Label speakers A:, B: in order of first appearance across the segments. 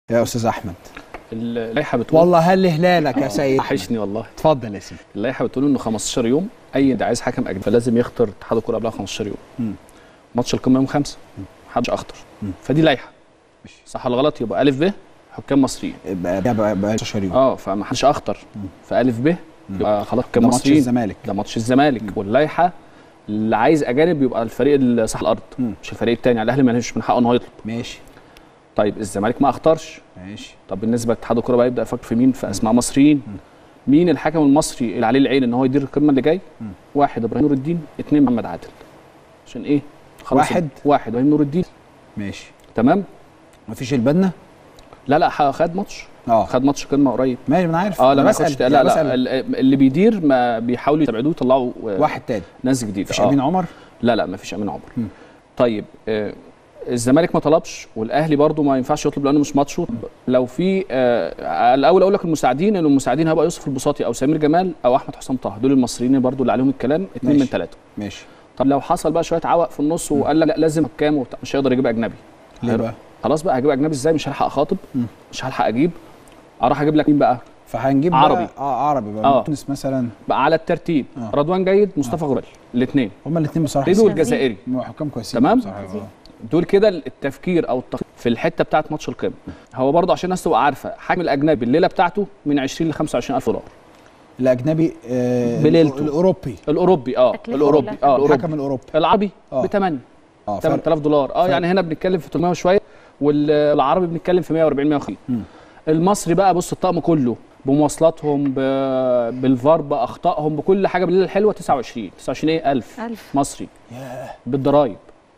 A: يا استاذ احمد
B: اللائحه بتقول
A: والله هل هلالك يا سيد
B: وحشني والله
A: اتفضل يا سيدي
B: اللائحه بتقول انه 15 يوم اي اللي عايز حكم اجنبي فلازم يختار اتحاد الكوره قبلها 15 يوم
A: مم.
B: ماتش القمه يوم 5 محدش اخطر
A: مم.
B: فدي لائحه
A: ماشي.
B: صح ولا غلط يبقى الف ب حكام مصريين
A: بقى بقى بقى 16 يوم
B: اه فما حدش اخطر
A: مم.
B: فالف ب يبقى خلاص
A: ده
B: حكام
A: ماتش
B: مصريين
A: الزمالك
B: ده ماتش الزمالك واللائحه اللي عايز اجانب يبقى الفريق اللي صح الارض
A: مم.
B: مش الفريق الثاني الاهلي مالوش من حقه ان هو يطلب
A: ماشي
B: طيب الزمالك ما اختارش
A: ماشي
B: طب بالنسبه لاتحاد الكوره بقى يبدا يفكر في مين في اسماء مصريين مين الحكم المصري اللي عليه العين ان هو يدير القمه اللي جاي
A: مم.
B: واحد ابراهيم نور الدين اثنين محمد عادل عشان ايه خلاص
A: واحد؟
B: واحد ابراهيم نور الدين
A: ماشي
B: تمام
A: مفيش البنا
B: لا لا ح- خد ماتش
A: اه
B: خد ماتش قمه قريب
A: ماشي ما انا عارف
B: اه لا
A: أنا
B: ما
A: بسأل
B: ياخدش لا
A: يعني
B: لا
A: بسأل
B: ال- اللي بيدير ما بيحاولوا يستبعدوه يطلعوا آه،
A: واحد تاني
B: ناس جديده
A: مفيش
B: آه.
A: امين عمر
B: لا لا ما فيش امين عمر
A: مم.
B: طيب آه الزمالك ما طلبش والاهلي برضو ما ينفعش يطلب لانه مش ماتشه لو في آه الاول اقول لك المساعدين ان المساعدين هيبقى يوسف البساطي او سمير جمال او احمد حسام طه دول المصريين برضو اللي عليهم الكلام اثنين من
A: ماشي.
B: ثلاثه
A: ماشي
B: طب لو حصل بقى شويه عوق في النص وقال لك لا لازم حكام وبتاع مش هيقدر يجيب اجنبي
A: ليه
B: هيروح.
A: بقى
B: خلاص بقى هجيب اجنبي ازاي مش هلحق اخاطب
A: مم.
B: مش هلحق اجيب اروح اجيب لك مين بقى
A: فهنجيب
B: عربي.
A: بقى اه عربي بقى
B: آه.
A: تونس مثلا
B: بقى على الترتيب
A: آه.
B: رضوان جيد مصطفى غربال الاثنين
A: هما الاثنين بصراحه
B: ريدو
A: يستاهلوا.
B: والجزائري
A: حكام كويسين
B: تمام؟
A: بصراحة.
C: عظيم.
B: دول كده التفكير او التخ... في الحته بتاعت ماتش القمه هو برضه عشان الناس تبقى عارفه حجم الاجنبي الليله بتاعته من 20 ل 25 الف دولار
A: الاجنبي آه
B: بليلته.
A: الاوروبي
B: الاوروبي اه
C: التكلفة
B: الاوروبي
C: كلها.
B: اه الاوروبي
A: الحكم الاوروبي
B: العربي
A: آه.
B: ب 8
A: اه فرق
B: 8000 دولار اه
A: فرق.
B: يعني هنا بنتكلم في 800 وشويه والعربي بنتكلم في 140 150
A: مم.
B: المصري بقى بص الطقم كله بمواصلاتهم ب... بالفار باخطائهم بكل حاجه بالليله الحلوه 29 29 ايه 1000
C: ألف
B: مصري
A: ياه
B: بالضرايب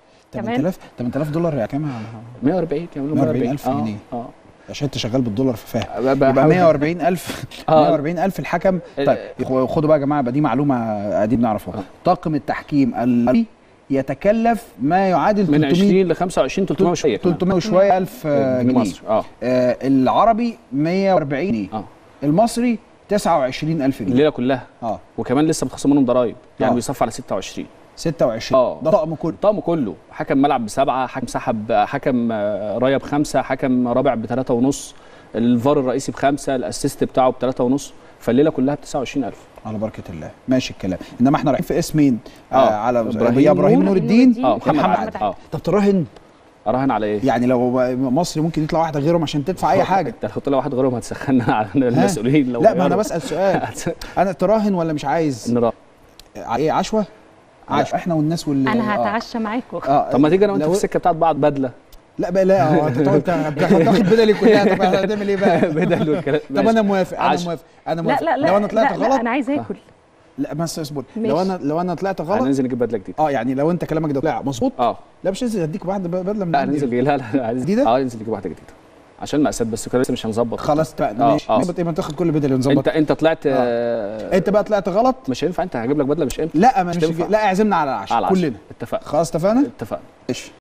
A: 8000 8000 دولار يا كام
B: 140 يعملوا
A: 140,000
B: آه،
A: جنيه.
B: اه
A: عشان انت شغال بالدولار ففاهم
B: بقى
A: يبقى
B: بحاول-
A: 140000
B: آه.
A: 140000 الحكم طيب خ- خدوا بقى يا جماعه بقى دي معلومه دي بنعرفها
B: آه.
A: طاقم التحكيم ال- يتكلف ما يعادل
B: من
A: 300
B: 20 ل 25 300 وشويه كمان.
A: 300 وشويه الف آه،
B: جنيه
A: جنيه
B: مصري اه
A: آه العربي 140 جنيه
B: اه
A: المصري 29000 جنيه
B: الليله كلها
A: اه
B: وكمان لسه بتخصم منهم ضرايب يعني
A: آه.
B: بيصفى على 26
A: 26
B: آه.
A: ده طقم كله
B: الطقم كله حكم ملعب بسبعه حكم سحب حكم آه، رايه بخمسه حكم رابع بثلاثه ونص الفار الرئيسي بخمسه الاسيست بتاعه بثلاثه ونص فالليله كلها ب 29000
A: على بركه الله ماشي الكلام انما احنا رايحين في اسم مين آه
B: آه.
A: على
B: إبراهيم
A: يا ابراهيم
B: نور-
A: نور الدين
B: اه
A: يا
B: محمد
A: محمد
B: عادل
A: عادل.
B: اه
A: طب تراهن
B: اراهن على ايه؟
A: يعني لو مصري ممكن يطلع واحده غيرهم عشان تدفع اي حاجه
B: انت لو طلع واحد غيرهم هتسخنا على المسؤولين لو
A: لا ما انا
B: غيروا.
A: بسال سؤال انا تراهن ولا مش عايز
B: نراهن.
A: ع- ايه عشوه عشوه احنا والناس واللي
C: انا
A: آه.
C: هتعشى معاكم
A: اه
B: طب ما تيجي انا وانت
A: لو-
B: في السكه بتاعت بعض بدله
A: لا بقى لا هو انت تقعد تاخد تاخد بدلي كلها طب احنا هنعمل ايه بقى
B: بدل والكلام
A: طب
B: ماشي.
A: انا موافق انا
B: عشوة.
A: موافق انا
C: لا
A: موافق
C: لا لا
A: لو انا طلعت
C: لا, لا
A: غلط
C: انا عايزه اكل
A: لا بس اصبر
C: ماشي.
A: لو انا لو انا طلعت غلط
B: هننزل نجيب بدله جديده
A: اه يعني لو انت كلامك ده طلع مظبوط
B: اه
A: لا مش هنزل اديك واحده بدله من
B: لا
A: عندي.
B: هننزل لا لا عايز
A: جديدة؟
B: اه ننزل نجيب واحده جديده عشان مقاسات بس كده لسه مش هنظبط
A: خلاص بقى
B: آه،
A: ماشي
B: آه.
A: يبقى تاخد كل بدل ونظبط
B: انت انت طلعت آه.
A: انت بقى طلعت غلط
B: مش هينفع انت هجيب لك بدله مش انت
A: لا ما مش
B: تنفع.
A: لا اعزمنا على العشاء
B: على العشاء.
A: كلنا
B: اتفقنا
A: خلاص اتفقنا
B: اتفقنا
A: ماشي